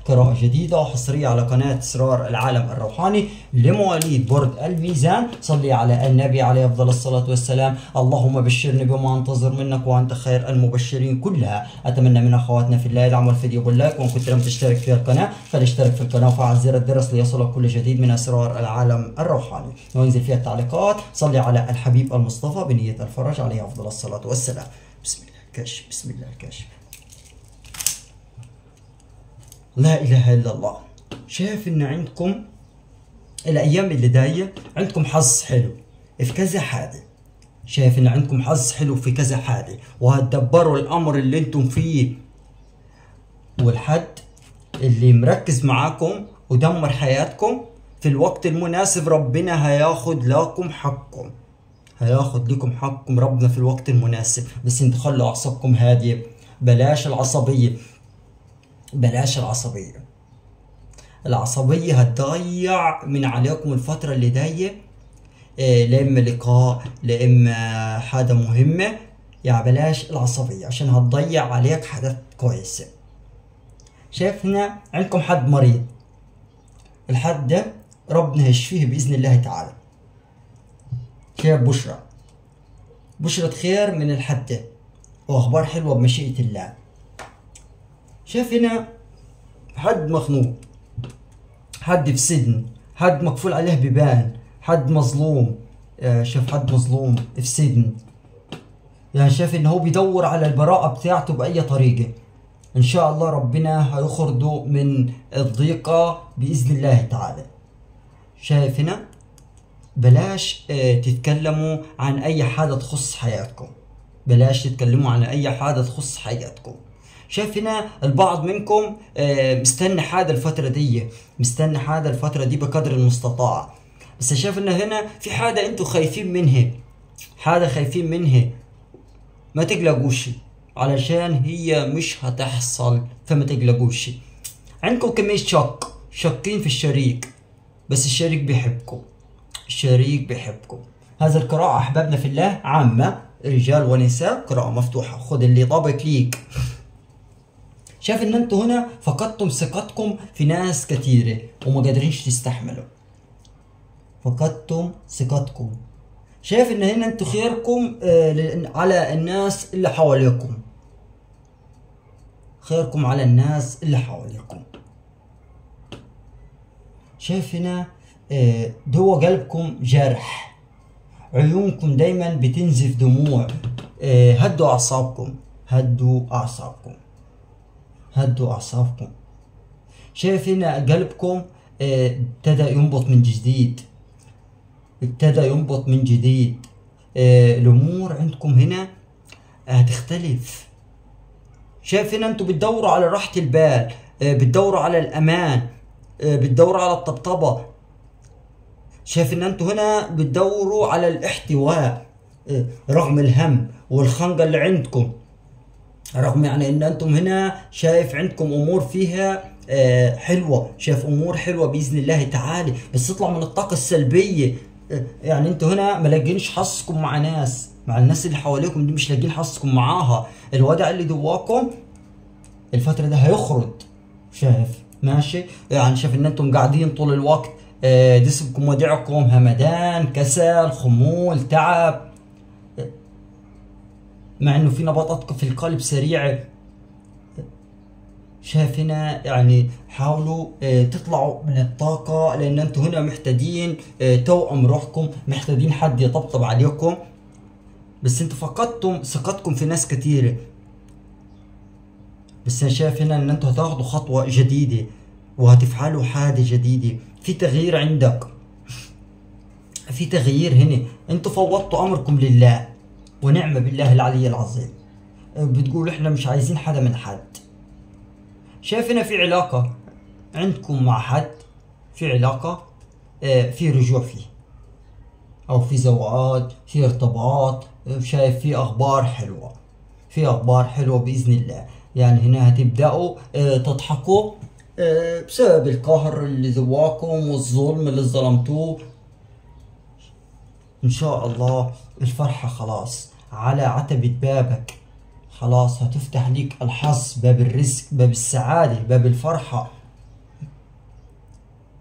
قراءة جديدة وحصرية على قناة اسرار العالم الروحاني لمواليد برج الميزان صلي على النبي عليه افضل الصلاة والسلام اللهم بشرني بما انتظر منك وانت خير المبشرين كلها اتمنى من اخواتنا في الله يدعموا الفيديو باللايك وان كنت لم تشترك في القناة فلاشترك في القناة وفعل زر الجرس ليصلك كل جديد من اسرار العالم الروحاني وانزل فيها التعليقات صلي على الحبيب المصطفى بنية الفرج عليه افضل الصلاة والسلام بسم الله الكاشف بسم الله الكاشف لا اله الا الله شايف ان عندكم الايام اللي جايه عندكم حظ حلو في كذا حاجه شايف ان عندكم حظ حلو في كذا حاجه وهتدبروا الامر اللي انتم فيه والحد اللي مركز معاكم ودمر حياتكم في الوقت المناسب ربنا هياخد لكم حقكم هياخد لكم حقكم ربنا في الوقت المناسب بس انتوا خلوا اعصابكم هاديه بلاش العصبيه بلاش العصبية العصبية هتضيع من عليكم الفترة اللي جاية إيه، لا إما لقاء لا إما حاجة مهمة يعني بلاش العصبية عشان هتضيع عليك حاجات كويسة شايف هنا عندكم حد مريض الحد ده ربنا هيشفيه بإذن الله تعالى شايف بشرى بشرة خير من الحد ده وأخبار حلوة بمشيئة الله شايف هنا حد مخنوق حد في سجن حد مقفول عليه بيبان حد مظلوم آه، شاف حد مظلوم في سجن يعني شايف ان هو بيدور على البراءة بتاعته بأي طريقة ان شاء الله ربنا هيخرجه من الضيقة بإذن الله تعالى شايف هنا بلاش آه، تتكلموا عن اي حاجة تخص حياتكم بلاش تتكلموا عن اي حاجة تخص حياتكم شايف هنا البعض منكم آه، مستني حاجه الفتره دي مستني حاجه الفتره دي بقدر المستطاع بس شايف ان هنا في حاجه انتوا خايفين منها حاجه خايفين منها ما تقلقوش علشان هي مش هتحصل فما تقلقوش عندكم كمية شك شاكين في الشريك بس الشريك بيحبكم الشريك بيحبكم هذا القراءة أحبابنا في الله عامة رجال ونساء قراءة مفتوحة خد اللي طابق ليك شايف ان انتوا هنا فقدتم ثقتكم في ناس كتيرة وما قادرينش تستحملوا فقدتم ثقتكم شايف ان هنا انتوا خيركم آه، لأن- على الناس اللي حواليكم خيركم على الناس اللي حواليكم شايف هنا آه، جوه قلبكم جرح عيونكم دايما بتنزف دموع آه، هدوا اعصابكم هدوا اعصابكم هدوا اعصابكم شايف هنا قلبكم آه، ابتدى ينبض من جديد ابتدى ينبض من جديد آه، الامور عندكم هنا هتختلف شايف هنا انتوا بتدوروا على راحة البال آه، بتدوروا على الامان آه، بتدوروا على الطبطبة شايف ان انتوا هنا بتدوروا على الاحتواء آه، رغم الهم والخنقة اللي عندكم رغم يعني ان انتم هنا شايف عندكم امور فيها آه، حلوه شايف امور حلوه باذن الله تعالى بس تطلع من الطاقه السلبيه آه، يعني انتوا هنا ما لاقينش حظكم مع ناس مع الناس اللي حواليكم دي مش لاقيين حظكم معاها الوضع اللي جواكم الفتره ده هيخرج شايف ماشي يعني شايف ان انتم قاعدين طول الوقت آه، جسمكم ودعكم همدان كسل خمول تعب مع انه في نبضات في القلب سريعه شايف هنا يعني حاولوا آه، تطلعوا من الطاقة لأن أنتوا هنا محتاجين آه، توأم روحكم محتاجين حد يطبطب عليكم بس أنتوا فقدتم ثقتكم في ناس كتيرة بس أنا شايف هنا إن أنتوا هتاخدوا خطوة جديدة وهتفعلوا حاجة جديدة في تغيير عندك في تغيير هنا أنتوا فوضتوا أمركم لله ونعم بالله العلي العظيم آه، بتقولوا إحنا مش عايزين حدا من حد شايف هنا في علاقة عندكم مع حد في علاقة آه، في رجوع فيه أو في زواج في ارتباط آه، شايف في أخبار حلوة في أخبار حلوة بإذن الله يعني هنا هتبدأوا آه، تضحكوا آه، بسبب القهر اللي جواكم والظلم اللي ظلمتوه إن شاء الله الفرحة خلاص على عتبة بابك خلاص هتفتح ليك الحظ باب الرزق باب السعادة باب الفرحة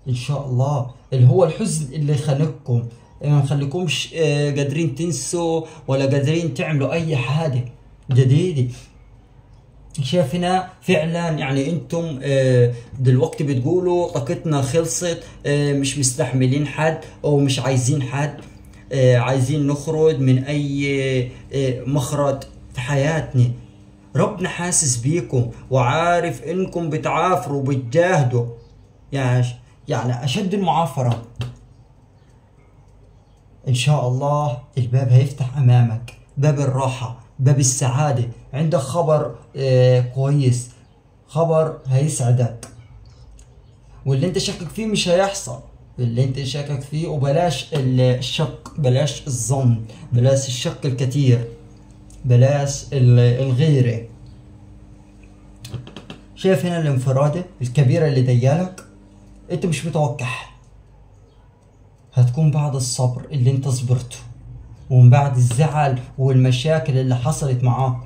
ان شاء الله اللي هو الحزن اللي خانقكم ما نخليكمش آه، قادرين تنسوا ولا قادرين تعملوا اي حاجه جديده شايف هنا فعلا يعني انتم آه، دلوقتي بتقولوا طاقتنا خلصت آه، مش مستحملين حد او مش عايزين حد آه، عايزين نخرج من اي آه، مخرج في حياتنا ربنا حاسس بيكم وعارف انكم بتعافروا وبتجاهدوا يعني يعني اشد المعافره ان شاء الله الباب هيفتح امامك باب الراحه باب السعاده عندك خبر آه كويس خبر هيسعدك واللي انت شاكك فيه مش هيحصل اللي انت شاكك فيه وبلاش ال- الشك بلاش الظن بلاش الشك الكتير بلاش ال- الغيره شايف هنا الانفرادة الكبيرة اللي ديالك انت مش متوقعها هتكون بعد الصبر اللي انت صبرته ومن بعد الزعل والمشاكل اللي حصلت معاك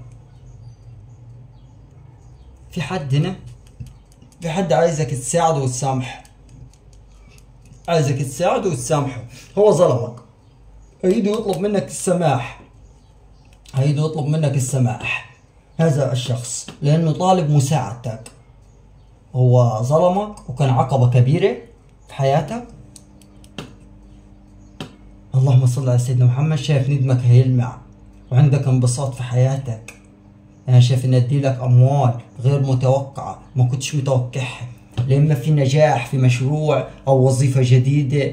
في حد هنا في حد عايزك تساعده وتسامحه عايزك تساعده وتسامحه هو ظلمك هيجي يطلب منك السماح هيجي يطلب منك السماح هذا الشخص لانه طالب مساعدتك هو ظلمك وكان عقبة كبيرة في حياتك اللهم صل على سيدنا محمد شايف ندمك هيلمع وعندك انبساط في حياتك انا شايف ان اديلك اموال غير متوقعة ما كنتش متوقعها لما في نجاح في مشروع او وظيفة جديدة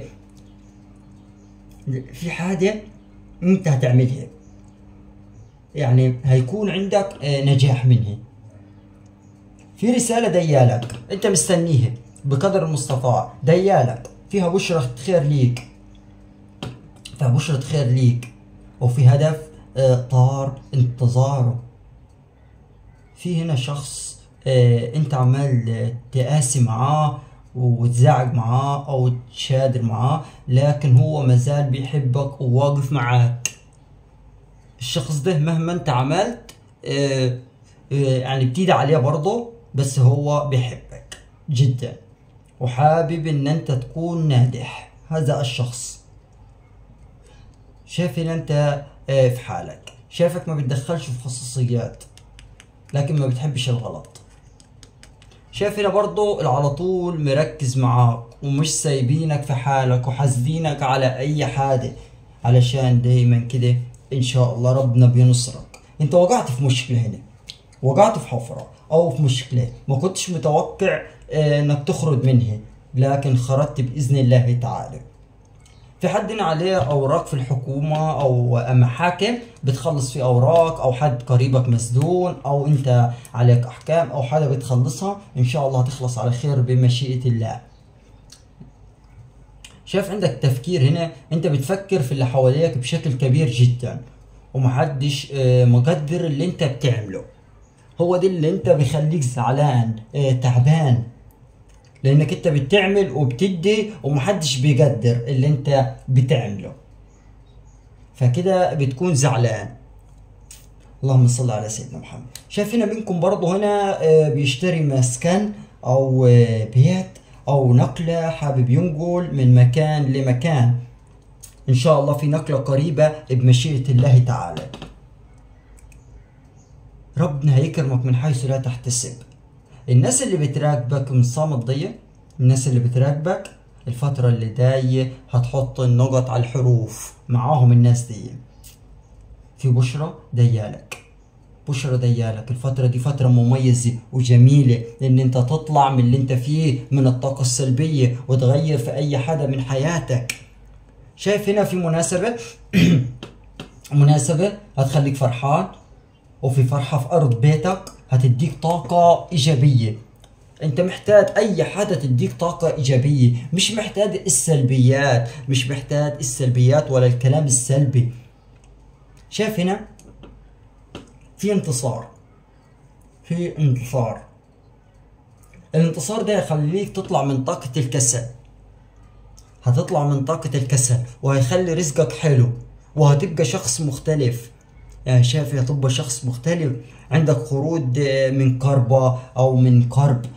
في حاجة انت هتعملها يعني هيكون عندك آه، نجاح منها في رسالة ديالك انت مستنيها بقدر المستطاع ديالك فيها بشرة خير ليك فيها بشرة خير ليك وفي هدف آه، طار انتظاره في هنا شخص آه، انت عمال آه، تقاسي معاه وتزعج معاه او تشادر معاه لكن هو مازال بيحبك وواقف معاك الشخص ده مهما انت عملت آه، آه، يعني بتيجي عليه برضه بس هو بيحبك جدا وحابب ان انت تكون ناجح هذا الشخص شايف ان انت آه، في حالك شايفك ما بتدخلش في خصوصيات لكن ما بتحبش الغلط شايف هنا برضه على طول مركز معاك ومش سايبينك في حالك وحاسدينك على اي حاجة علشان دايما كده ان شاء الله ربنا بينصرك انت وقعت في مشكلة هنا وقعت في حفرة او في مشكلة ما كنتش متوقع آه، انك تخرج منها لكن خرجت باذن الله تعالى في حد هنا عليه اوراق في الحكومه او محاكم بتخلص في اوراق او حد قريبك مسجون او انت عليك احكام او حاجه بتخلصها ان شاء الله هتخلص على خير بمشيئه الله شايف عندك تفكير هنا انت بتفكر في اللي حواليك بشكل كبير جدا ومحدش آه، مقدر اللي انت بتعمله هو ده اللي انت بيخليك زعلان آه، تعبان لانك انت بتعمل وبتدي ومحدش بيقدر اللي انت بتعمله فكده بتكون زعلان اللهم صل على سيدنا محمد شايف هنا منكم برضه هنا آه، بيشتري مسكن او آه، بيت او نقلة حابب ينقل من مكان لمكان ان شاء الله في نقلة قريبة بمشيئة الله تعالى ربنا هيكرمك من حيث لا تحتسب الناس اللي بتراقبك من صامت ضيق الناس اللي بتراقبك الفترة اللي جاية هتحط النقط على الحروف معاهم الناس دي في بشرة ديالك بشرة ديالك الفترة دي فترة مميزة وجميلة ان انت تطلع من اللي انت فيه من الطاقة السلبية وتغير في اي حدا من حياتك شايف هنا في مناسبة مناسبة هتخليك فرحان وفي فرحة في أرض بيتك هتديك طاقة إيجابية أنت محتاج أي حاجة تديك طاقة إيجابية مش محتاج السلبيات مش محتاج السلبيات ولا الكلام السلبي شايف هنا في انتصار في انتصار الانتصار ده يخليك تطلع من طاقة الكسل هتطلع من طاقة الكسل وهيخلي رزقك حلو وهتبقى شخص مختلف يعني شايف هتبقى شخص مختلف عندك خروج آه، من كربة او من كرب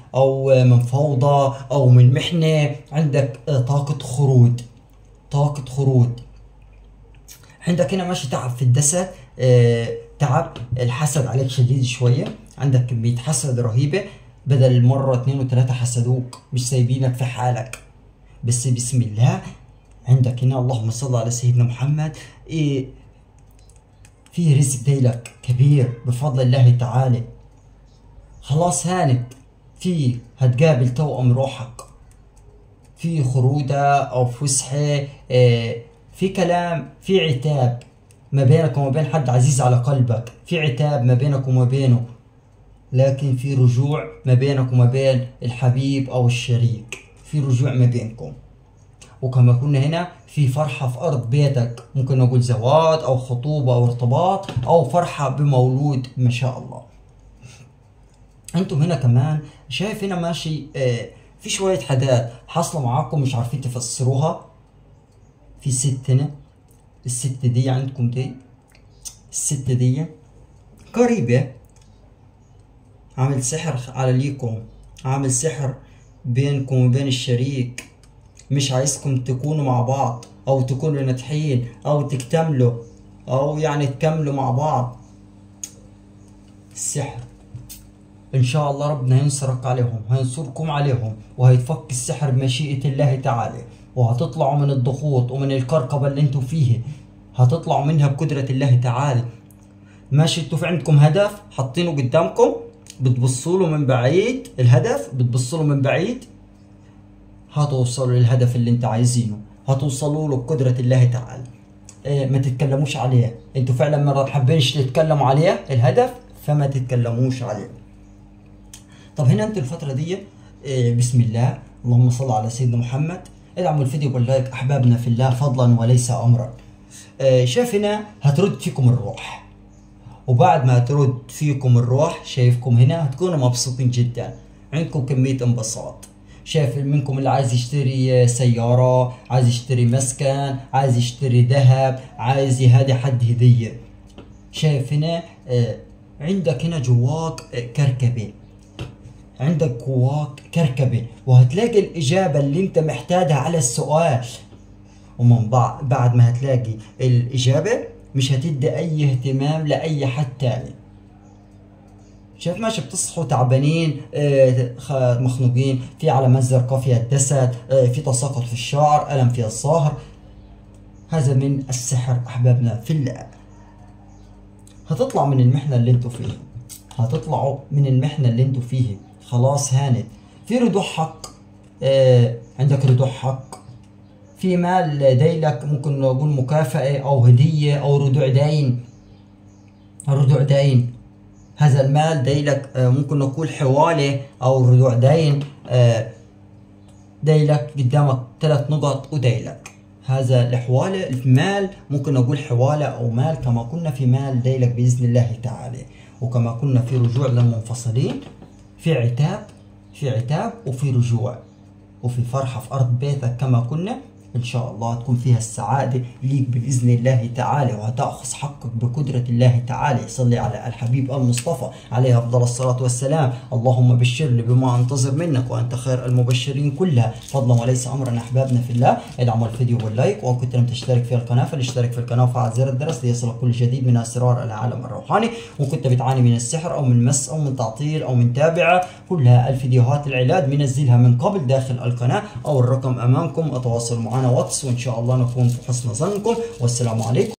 او آه، من فوضى او من محنه عندك آه، طاقه خروج طاقه خروج عندك هنا ماشي تعب في الجسد آه، تعب الحسد عليك شديد شويه عندك كميه حسد رهيبه بدل مره اثنين وثلاثه حسدوك مش سايبينك في حالك بس بسم الله عندك هنا اللهم صل على سيدنا محمد إيه في رزق ديلك كبير بفضل الله تعالى خلاص هانت في هتقابل توأم روحك في خرودة أو فسحة إيه في كلام في عتاب ما بينك وما بين حد عزيز على قلبك في عتاب ما بينك وما بينه لكن في رجوع ما بينك وما بين الحبيب أو الشريك في رجوع ما بينكم وكما كنا هنا في فرحة في أرض بيتك ممكن نقول زواج أو خطوبة أو ارتباط أو فرحة بمولود ما شاء الله أنتم هنا كمان شايف هنا ماشي آه في شوية حاجات حاصلة معاكم مش عارفين تفسروها في ست هنا الست دي عندكم دي الست دي قريبة عامل سحر على ليكم عامل سحر بينكم وبين الشريك مش عايزكم تكونوا مع بعض او تكونوا ناجحين او تكتملوا او يعني تكملوا مع بعض السحر ان شاء الله ربنا ينصرك عليهم هينصركم عليهم وهيتفك السحر بمشيئة الله تعالى وهتطلعوا من الضغوط ومن الكركبة اللي انتوا فيه هتطلعوا منها بقدرة الله تعالى ماشي انتوا في عندكم هدف حاطينه قدامكم بتبصوا له من بعيد الهدف بتبصوا له من بعيد هتوصلوا للهدف اللي انت عايزينه هتوصلوا له بقدرة الله تعالى إيه ما تتكلموش عليه انتوا فعلا ما حابينش تتكلموا عليه الهدف فما تتكلموش عليه طب هنا انتوا الفترة دي إيه بسم الله اللهم صل على سيدنا محمد ادعموا الفيديو باللايك احبابنا في الله فضلا وليس امرا إيه شايف هنا هترد فيكم الروح وبعد ما ترد فيكم الروح شايفكم هنا هتكونوا مبسوطين جدا عندكم كمية انبساط شايف منكم اللي عايز يشتري سيارة عايز يشتري مسكن عايز يشتري ذهب عايز يهدي حد هدية شايف هنا آه عندك هنا جواك آه كركبة عندك جواك كركبة وهتلاقي الإجابة اللي أنت محتاجها على السؤال ومن بعد بعد ما هتلاقي الإجابة مش هتدي أي اهتمام لأي حد تاني شايف ماشي بتصحوا تعبانين آه مخنوقين في علامات زرقاء فيها الجسد آه في تساقط في الشعر ألم في الظهر هذا من السحر أحبابنا في الله هتطلع من المحنة اللي انتوا فيها هتطلعوا من المحنة اللي انتوا فيه خلاص هانت في ردوح حق آه عندك ردوح حق في مال دايلك ممكن نقول مكافأة أو هدية أو ردوع داين ردوع داين هذا المال دايلك ممكن نقول حوالة أو ردوع داين دايلك قدامك ثلاث نقط ودايلك هذا الحوالة المال ممكن نقول حوالة أو مال كما كنا في مال دايلك بإذن الله تعالى وكما كنا في رجوع للمنفصلين في عتاب في عتاب وفي رجوع وفي فرحة في أرض بيتك كما كنا إن شاء الله تكون فيها السعادة ليك بإذن الله تعالى وهتأخذ حقك بقدرة الله تعالى صلي على الحبيب المصطفى عليه أفضل الصلاة والسلام اللهم بشرني بما أنتظر منك وأنت خير المبشرين كلها فضلا وليس أمرا أحبابنا في الله ادعموا الفيديو واللايك وإن كنت لم تشترك في القناة فلاشترك في القناة وفعل زر الجرس ليصلك كل جديد من أسرار العالم الروحاني وإن كنت بتعاني من السحر أو من مس أو من تعطيل أو من تابعة كلها الفيديوهات العلاج منزلها من قبل داخل القناة أو الرقم أمامكم أتواصلوا معنا واتس وإن شاء الله نكون في حسن ظنكم والسلام عليكم